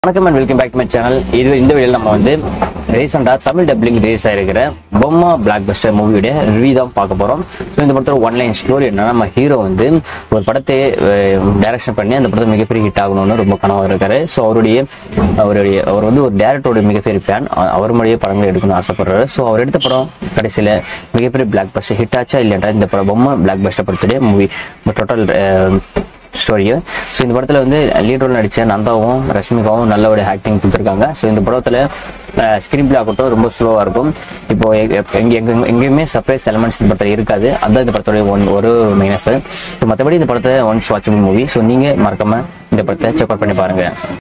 வணக்கம் and welcome back to my channel இது இந்த வீடியோவில் நம்ம வந்து ரீசெண்டாக தமிழ் டப்ளிங் ரிலீஸ் ஆயிருக்கிற பொம்மா பிளாக் பஸ்டர் மூவியோட ரிவ்யூ தான் பார்க்க போகிறோம் ஸோ இந்த படத்தோட ஒன்லைன் ஸ்டோரி என்னன்னா நம்ம ஹீரோ வந்து ஒரு படத்தை டைரக்ஷன் பண்ணி அந்த படத்தை மிகப்பெரிய ஹிட் ஆகணும்னு ரொம்ப கனவாக இருக்காரு ஸோ அவருடைய அவருடைய அவர் வந்து ஒரு டேரக்டரோட மிகப்பெரிய ஃபேன் அவர் மூலிய படங்கள் எடுக்கணும்னு ஆசைப்படுறாரு ஸோ அவர் எடுத்த படம் கடைசியில் மிகப்பெரிய பிளாக் பஸ்டர் ஹிட் ஆச்சா இல்லைன்றா இந்த படம் பொம்மா பிளாக் பஸ்டர் படத்துடைய மூவி டோட்டல் ஸ்டோரியை ஸோ இந்த படத்தில் வந்து லீட் ரோல் நடித்த நந்தாவும் ரஷ்மிகாவும் நல்ல ஒரு ஆக்டிங் கொடுத்துருக்காங்க ஸோ இந்த படத்தில் ஸ்க்ரீன் பிளே ஆகட்டும் ரொம்ப ஸ்லோவாக இருக்கும் இப்போ எங்க எங்க எங்க- எங்கேயுமே சர்ப்ரைஸ் எலமெண்ட்ஸ் இந்த படத்தில் இருக்காது அதுதான் இந்த படத்தோட ஒன் ஒரு மைனஸ் ஸோ மற்றபடி இந்த படத்தை ஒன்ஸ் வாட்சபிள் மூவி ஸோ நீங்கள் மறக்காம இந்த படத்தை செக் அவுட் பண்ணி பாருங்கள்